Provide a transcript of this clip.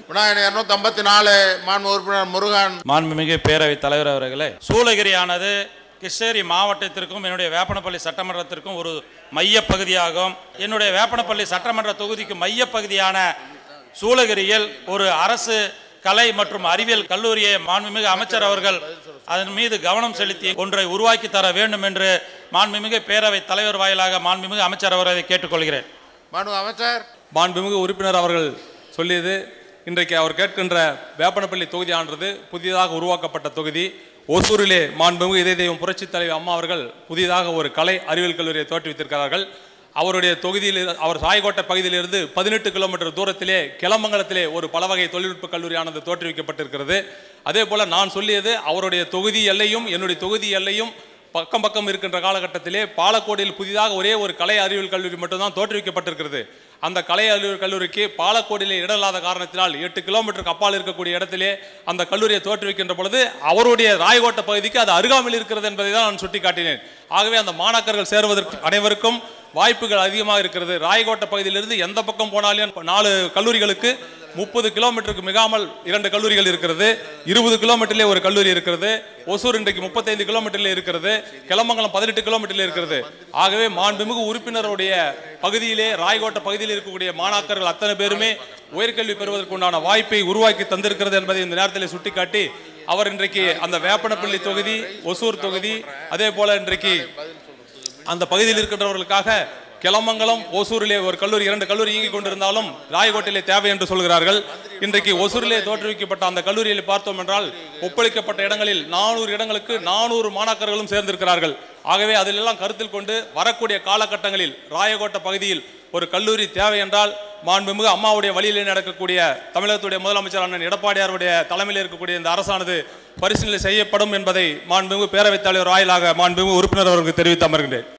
விநாயகர் இருநூத்தி ஐம்பத்தி நாலு மாண்பு உறுப்பினர் முருகன் மாண்புமிகு பேரவைத் தலைவர் அவர்களே சூளகிரியானது கிருஷ்ணகிரி மாவட்டத்திற்கும் என்னுடைய வேப்பனப்பள்ளி சட்டமன்றத்திற்கும் ஒரு மையப்பகுதியாகும் என்னுடைய வேப்பனப்பள்ளி சட்டமன்ற தொகுதிக்கு மையப்பகுதியான சூளகிரியில் ஒரு அரசு கலை மற்றும் அறிவியல் கல்லூரியை மாண்புமிகு அமைச்சர் அவர்கள் அதன் மீது கவனம் செலுத்தி ஒன்றை உருவாக்கி தர வேண்டும் என்று மாண்புமிகு பேரவைத் தலைவர் வாயிலாக மாண்புமிகு அமைச்சர் அவர்களை கேட்டுக்கொள்கிறேன் மாண்பு அமைச்சர் மாண்புமிகு உறுப்பினர் அவர்கள் சொல்லியது இன்றைக்கு அவர் கேட்கின்ற வேப்பனப்பள்ளி தொகுதியானது புதிதாக உருவாக்கப்பட்ட தொகுதி ஒசூரிலே மாண்புமிகு இதய தெய்வம் புரட்சித் தலைவர் அம்மா அவர்கள் புதிதாக ஒரு கலை அறிவியல் கல்லூரியை தோற்றுவித்திருக்கிறார்கள் அவருடைய தொகுதியில் இரு- அவர் சாய்கோட்டை பகுதியிலிருந்து பதினெட்டு கிலோமீட்டர் தூரத்திலே கிளமங்கலத்திலே ஒரு பல வகை தொழில்நுட்ப கல்லூரியானது தோற்றுவிக்கப்பட்டிருக்கிறது அதே போல நான் சொல்லியது அவருடைய தொகுதி எல்லையும் என்னுடைய தொகுதி எல்லையும் பக்கம் பக்கம் இருக்கின்ற காலகட்டத்திலே பாலக்கோடில் புதிதாக ஒரே ஒரு கலை அறிவியல் கல்லூரி மட்டும்தான் தோற்றுவிக்கப்பட்டிருக்கிறது அந்த கலை அறிவியல் கல்லூரிக்கு பாலக்கோடிலே இடம் இல்லாத காரணத்தினால் எட்டு கிலோமீட்டருக்கு அப்பால் இருக்கக்கூடிய இடத்திலே அந்த கல்லூரியை தோற்றுவிக்கின்ற பொழுது அவருடைய ராயகோட்டை பகுதிக்கு அது அருகாமையில் இருக்கிறது என்பதை தான் நான் சுட்டிக்காட்டினேன் ஆகவே அந்த மாணாக்கர்கள் சேருவதற்கு அனைவருக்கும் வாய்ப்புகள் அதிகமாக இருக்கிறது ராயகோட்டை பகுதியிலிருந்து எந்த பக்கம் போனாலும் நாலு கல்லூரிகளுக்கு முப்பது கிலோமீட்டருக்கு மிகாமல் இரண்டு கல்லூரிகள் இருக்கிறது இருபது கிலோமீட்டர்லேயே ஒரு கல்லூரி இருக்கிறது ஒசூர் இன்றைக்கு முப்பத்தைந்து கிலோமீட்டர்ல இருக்கிறது கிளமங்கலம் பதினெட்டு கிலோமீட்டர்ல இருக்கிறது ஆகவே மாண்புமிகு உறுப்பினருடைய பகுதியிலே ராய்கோட்டை பகுதியில் இருக்கக்கூடிய மாணாக்கர்கள் அத்தனை பேருமே உயர்கல்வி பெறுவதற்குண்டான வாய்ப்பை உருவாக்கி தந்திருக்கிறது என்பதை இந்த நேரத்தில் சுட்டிக்காட்டி அவர் இன்றைக்கு அந்த வேப்பனப்பள்ளி தொகுதி ஒசூர் தொகுதி அதே போல இன்றைக்கு அந்த பகுதியில் இருக்கின்றவர்களுக்காக கிளமங்கலம் ஓசூரிலே ஒரு கல்லூரி இரண்டு கல்லூரி இயங்கிக் கொண்டிருந்தாலும் ராயகோட்டிலே தேவை என்று சொல்கிறார்கள் இன்றைக்கு ஒசூரிலே தோற்றுவிக்கப்பட்ட அந்த கல்லூரியில் பார்த்தோம் என்றால் ஒப்பளிக்கப்பட்ட இடங்களில் நானூறு இடங்களுக்கு நானூறு மாணாக்கர்களும் சேர்ந்திருக்கிறார்கள் ஆகவே அதிலெல்லாம் கருத்தில் கொண்டு வரக்கூடிய காலகட்டங்களில் ராயகோட்டை பகுதியில் ஒரு கல்லூரி தேவை என்றால் மாண்புமிகு அம்மாவுடைய வழியிலே நடக்கக்கூடிய தமிழகத்துடைய முதலமைச்சர் அண்ணன் எடப்பாடியாருடைய தலைமையில் இருக்கக்கூடிய இந்த அரசானது பரிசீலனை செய்யப்படும் என்பதை மாண்புமிகு பேரவைத் தலைவர் வாயிலாக மாண்புமிகு உறுப்பினர் அவர்களுக்கு தெரிவித்து அமர்கின்றேன்